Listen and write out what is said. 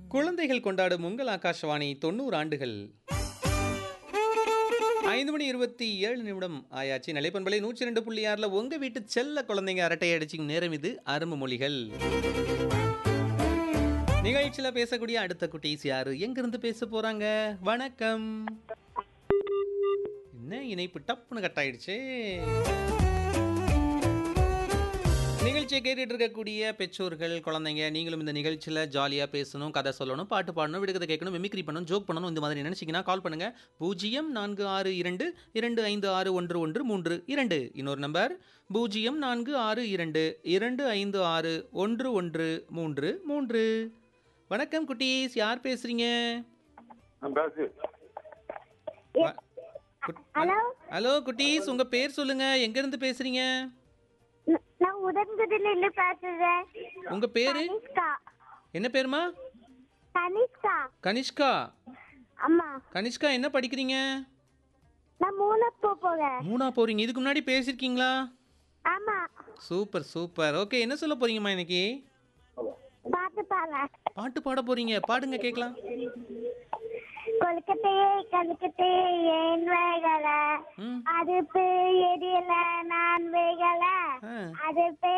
குழந்தைகள் கொண்டாடும் உங்கள் ஆகாஷவாணி தொண்ணூறு ஆண்டுகள் ஐந்து மணி இருபத்தி ஏழு நிமிடம் ஆயாச்சு நிலைப்பண்பலை நூற்றி ரெண்டு புள்ளி ஆறில் உங்கள் வீட்டு செல்ல குழந்தைங்க அரட்டை அடிச்சிங் நேரம் இது அரும்பு மொழிகள் நிகழ்ச்சியில் பேசக்கூடிய அடுத்த குட்டீஸ் யாரு எங்கிருந்து பேச போறாங்க வணக்கம் என்ன இணைப்பு டப்புன்னு கட் ஆயிடுச்சு நிகழ்ச்சியை கேட்டுட்டு இருக்கக்கூடிய பெற்றோர்கள் குழந்தைங்க நீங்களும் இந்த நிகழ்ச்சியில் ஜாலியாக பேசணும் கதை சொல்லணும் பாட்டு பாடணும் விடுகதை கேட்கணும் மிமிக்ரி பண்ணணும் ஜோக் பண்ணணும் இந்த மாதிரி நினச்சிங்கன்னா கால் பண்ணுங்க பூஜ்ஜியம் நான்கு ஆறு இரண்டு இரண்டு ஐந்து ஆறு ஒன்று ஒன்று மூன்று இரண்டு இன்னொரு நம்பர் பூஜ்ஜியம் நான்கு ஆறு இரண்டு இரண்டு ஐந்து ஆறு ஒன்று ஒன்று மூன்று மூன்று வணக்கம் குட்டீஸ் யார் பேசுறீங்க பேசு வ- குட்- ஹலோ குட்டீஸ் உங்க பேர் சொல்லுங்க எங்க இருந்து பேசுறீங்க ந- நான் உடன்குடியில இருந்து பேசுறேன் உங்க பேரு கனிஷ்கா என்ன பேருமா கனிஷ்கா கனிஷ்கா அம்மா கனிஷ்கா என்ன படிக்கிறீங்க நான் மூணு போ போகிறேன் மூணா போறீங்க இதுக்கு முன்னாடி பேசியிருக்கீங்களா ஆமா சூப்பர் சூப்பர் ஓகே என்ன சொல்ல போறீங்கம்மா இன்னைக்கு பாட்டு பாடுறேன் பாட்டு பாட போறீங்க பாடுங்க கேட்கலாம் கொழுக்கட்டையே கழுக்கட்டையே ஏன் வேகல ம் அடுப்பு எரியல நான் வேகல ஆ அடுப்பு